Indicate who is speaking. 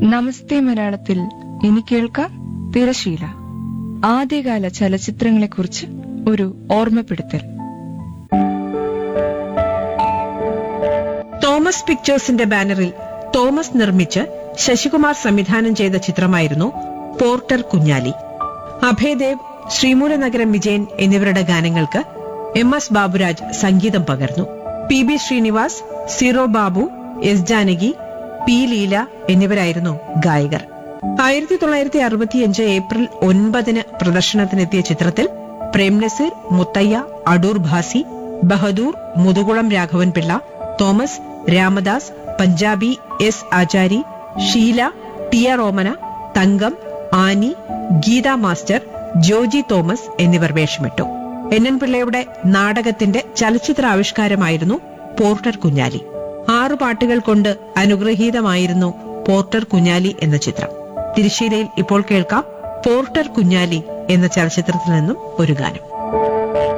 Speaker 1: നമസ്തേ മലയാളത്തിൽ ഇനി കേൾക്കാം തിരശീല ആദ്യകാല ചലച്ചിത്രങ്ങളെക്കുറിച്ച് ഒരു ഓർമ്മപ്പെടുത്തൽ
Speaker 2: തോമസ് പിക്ചേഴ്സിന്റെ ബാനറിൽ തോമസ് നിർമ്മിച്ച് ശശികുമാർ സംവിധാനം ചെയ്ത ചിത്രമായിരുന്നു പോർട്ടർ കുഞ്ഞാലി അഭയദേവ് ശ്രീമൂലനഗരം വിജയൻ എന്നിവരുടെ ഗാനങ്ങൾക്ക് എം എസ് ബാബുരാജ് സംഗീതം പകർന്നു P B Sreenivas Zero Babu S Janaki P Leela എന്നിവരായിരുന്നു ഗായകർ ആയിരത്തി തൊള്ളായിരത്തി അറുപത്തിയഞ്ച് ഏപ്രിൽ ഒൻപതിന് പ്രദർശനത്തിനെത്തിയ ചിത്രത്തിൽ Prem Nazir Muthaiah Adoor Bhasi Bahadur Muthukulam Raghavan Pillai Thomas Ramadas Panjabi S Achari Sheela T R Omana Thankam Annie Geetha master Joji Thomas എന്നിവർ വേഷമിട്ടു എൻ എൻ പിള്ളയുടെ നാടകത്തിന്റെ ചലച്ചിത്ര ആവിഷ്കാരമായിരുന്നു പോർട്ടർ കുഞ്ഞാലി ആറു പാട്ടുകൾ കൊണ്ട് അനുഗ്രഹീതമായിരുന്നു പോർട്ടർ കുഞ്ഞാലി എന്ന ചിത്രം തിരുശ്ശീലയിൽ ഇപ്പോൾ കേൾക്കാം പോർട്ടർ കുഞ്ഞാലി എന്ന ചലച്ചിത്രത്തിൽ നിന്നും ഒരു ഗാനം